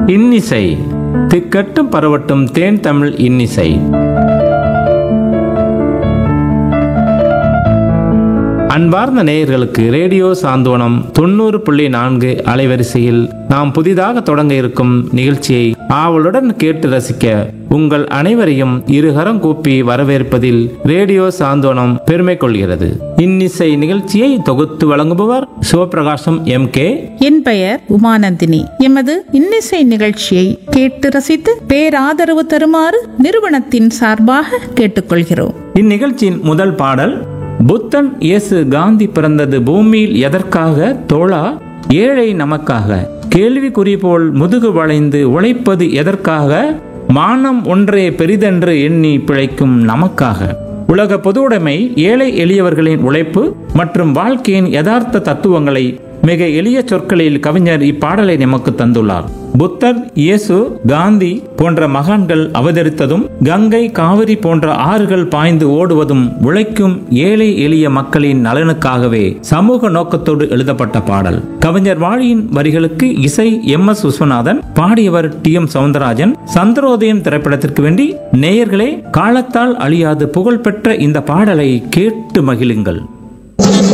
இன்னிசை திக்கட்டும் பரவட்டும் தேன் தமிழ் இன்னிசை அன்பார்ந்த நேயர்களுக்கு ரேடியோ சாந்தோனம் தொண்ணூறு புள்ளி நான்கு அலைவரிசையில் நாம் புதிதாக தொடங்க இருக்கும் நிகழ்ச்சியை ஆவலுடன் கேட்டு ரசிக்க உங்கள் அனைவரையும் இருகரம் கூப்பி வரவேற்பதில் ரேடியோ சாந்தோனம் பெருமை கொள்கிறது இன்னிசை நிகழ்ச்சியை தொகுத்து வழங்குபவர் சிவபிரகாசம் எம் கே என் பெயர் உமானந்தினி எமது இன்னிசை நிகழ்ச்சியை கேட்டு ரசித்து பேராதரவு தருமாறு நிறுவனத்தின் சார்பாக கேட்டுக்கொள்கிறோம் இந்நிகழ்ச்சியின் முதல் பாடல் புத்தன் இயேசு காந்தி பிறந்தது பூமியில் எதற்காக தோழா ஏழை நமக்காக கேள்விக்குறி போல் முதுகு வளைந்து உழைப்பது எதற்காக மானம் ஒன்றே பெரிதென்று எண்ணி பிழைக்கும் நமக்காக உலக பொதுவுடைமை ஏழை எளியவர்களின் உழைப்பு மற்றும் வாழ்க்கையின் யதார்த்த தத்துவங்களை மிக எளிய சொற்களில் கவிஞர் இப்பாடலை நமக்கு தந்துள்ளார் புத்தர் இயேசு காந்தி போன்ற மகான்கள் அவதரித்ததும் கங்கை காவிரி போன்ற ஆறுகள் பாய்ந்து ஓடுவதும் உழைக்கும் ஏழை எளிய மக்களின் நலனுக்காகவே சமூக நோக்கத்தோடு எழுதப்பட்ட பாடல் கவிஞர் வாழியின் வரிகளுக்கு இசை எம் எஸ் விஸ்வநாதன் பாடியவர் டி எம் சவுந்தரராஜன் சந்திரோதயம் திரைப்படத்திற்கு வேண்டி நேயர்களே காலத்தால் அழியாது புகழ்பெற்ற இந்த பாடலை கேட்டு மகிழுங்கள்